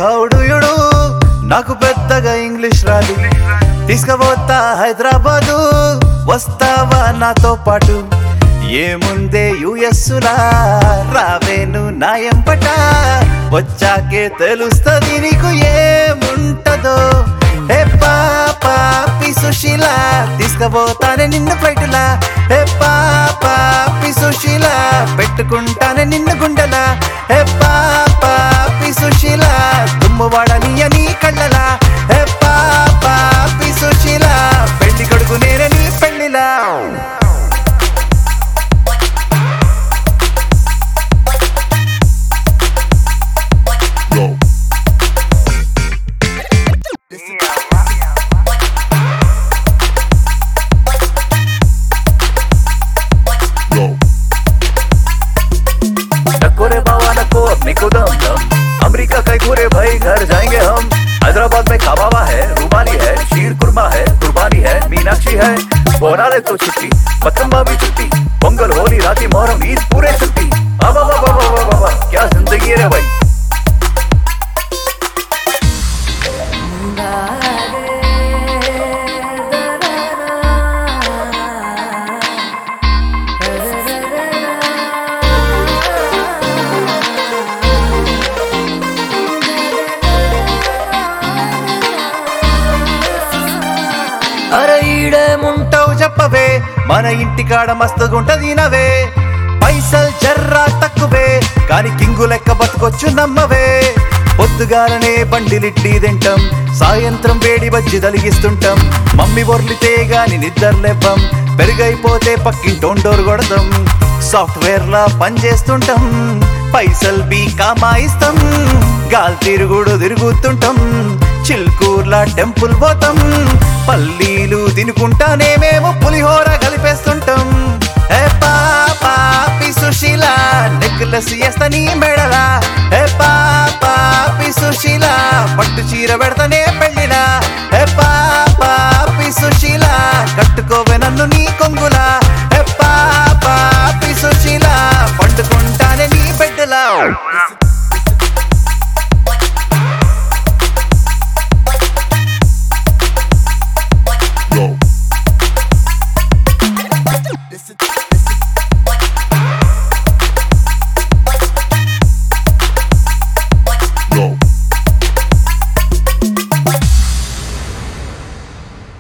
హౌడుయుడు నాకు పెద్దగా ఇంగ్లీష్ రాదు తీసుకుపోతా హైదరాబాదు వస్తావా నాతో పాటు ఏముందే యుఎస్సులా రావేను నాయంపట వచ్చాకే తెలుస్తుంది నీకు ఏముంటదో హే పాపా సుశీల తీసుకుపోతానే నిన్ను ఫ్లైటులా హే పాపా సుశీల పెట్టుకుంటానే నిన్ను గుండెలా హే పాపా సుశీల దుమ్ము వాడని అని కళ్ళలా హే పాపా సుశీల పెళ్లి కొడుకు నేనే నీ పెళ్లిలా टकोरे बाबा नको अपने को दम दम अमेरिका कई पूरे भाई घर जाएंगे हम हैदराबाद में कबाबा है रुमाली है शीर कुर्मा है कुर्बानी है मीनाक्षी है बोनाले तो छुट्टी पतंबा भी छुट्टी पोंगल होली राती मोहरम ईद पूरे छुट्टी बाबा बाबा बाबा बाबा क्या जिंदगी है रे भाई అరే ఈడేముంటావు చెప్పవే మన ఇంటికాడ మస్తుగుంటది నవే పైసల్ జర్రా తక్కువే కాని కింగు లెక్క బతుకొచ్చు నమ్మవే పొద్దుగాలనే బండిలిడ్లీ తింటాం సాయంత్రం వేడి బజ్జి తలిగిస్తుంటాం మమ్మీ బొర్లితే గాని నిద్రలేవ్వం పెరుగైపోతే పక్కింటోండోరు కొడతాం సాఫ్ట్వేర్ లా పనిచేస్తుంటాం పైసల్ బీ కామాయిస్తాం గాల్ తిరుగుడు తిరుగుతుంటాం చిల్కూర్లా టెంపుల్ పోతాం పల్లీలు తినుకుంటానే మేము పులిహోర కలిపేస్తుంటాం ఏ పాపా సుశీల నెక్లెస్ వేస్తా నీ మెడలా ఏ పాపా సుశీల పట్టు చీర పెడతానే